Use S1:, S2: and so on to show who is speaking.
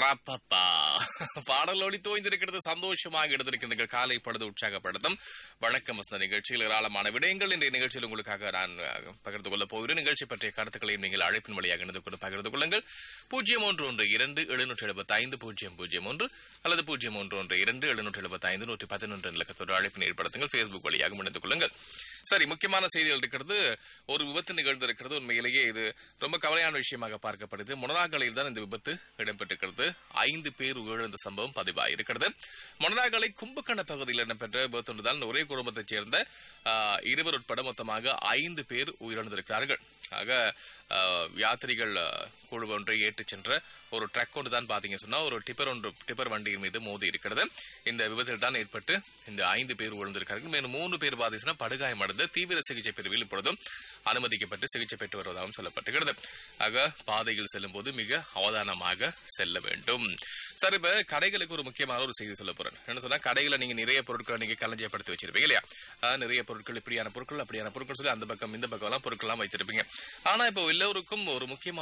S1: ரப்பப்பா பாடல் ஒளி தோய்ந்திருக்கிறது சந்தோஷமாக எடுத்திருக்கின்ற காலை பொழுது உற்சாகப்படுத்தும் வணக்கம் வசந்த நிகழ்ச்சியில் ஏராளமான விடயங்கள் இந்த நிகழ்ச்சியில் உங்களுக்காக நான் அஹ், பகிர்ந்து கொள்ளப் போகிறேன் நிகழ்ச்சி பற்றிய கருத்துக்களையும் நீங்கள் அழைப்பின் வழியாக இணைந்து கொண்டு பகிர்ந்து கொள்ளுங்கள் பூஜ்ஜியம் ஒன்று ஒன்று இரண்டு எழுநூற்றி எழுபத்தி ஐந்து பூஜ்ஜியம் பூஜ்ஜியம் ஒன்று அல்லது பூஜ்ஜியம் ஒன்று ஒன்று இரண்டு எழுநூற்றி எழுபத்தி ஐந்து நூற்றி பதினொன்று இலக்கத்தோடு அழைப்பினை ஏற்படுத்துங்கள் ஃபேஸ்புக் வழியாக இணைந்து கொள்ளுங்கள் சரி முக்கியமான செய்திகள் இருக்கிறது ஒரு விபத்து நிகழ்ந்திருக்கிறது உண்மையிலேயே இது ரொம்ப கவலையான விஷயமாக பார்க்கப்படுது மொனராகலையில் தான் இந்த விபத்து இடம்பெற்றிருக்கிறது ஐந்து பேர் உயிரிழந்த சம்பவம் பதிவாயிருக்கிறது மொனராகலை கும்பகண பகுதியில் இடம்பெற்ற விபத்து ஒன்றுதான் ஒரே குடும்பத்தைச் சேர்ந்த ஆஹ், இருவர் உட்பட மொத்தமாக ஐந்து பேர் உயிரிழந்திருக்கிறார்கள் ஆக ஆஹ், யாத்ரிகள் ஆஹ், குழு ஒன்றை ஏற்றிச் சென்ற ஒரு ட்ரக் ஒன்று தான் பாத்தீங்க சொன்னா ஒரு டிப்பர் ஒன்று டிப்பர் வண்டியின் மீது மோதி இருக்கிறது இந்த விபத்தில் தான் ஏற்பட்டு இந்த ஐந்து பேர் விழுந்திருக்கார்கள் மேலும் மூன்று பேர் பாத்தீங்கன்னா படுகாயமடைந்து தீவிர சிகிச்சை பிரிவில் இப்பொழுதும் அனுமதிக்கப்பட்டு சிகிச்சை பெற்று வருவதாகவும் சொல்லப்பட்டுகிறது ஆக பாதையில் செல்லும் போது மிக அவதானமாக செல்ல வேண்டும் சரி இப்ப கடைகளுக்கு ஒரு முக்கியமான ஒரு செய்தி சொல்ல போறேன் என்ன சொன்னா கடைகளை நீங்க நிறைய பொருட்களை நீங்க களஞ்சியப்படுத்தி வச்சிருப்பீங்க இல்லையா ஆஹ், நிறைய பொருட்கள் இப்படியான பொருட்கள் அப்படியான பொருட்கள் சொல்லி அந்த பக்கம் இந்த பக்கம் எல்லாம் பொருட்கள் எல்லாம் வைத்திருப்பீங்க ஆனா இப்போ எல்லோருக்கும் ஒரு முக்கியமான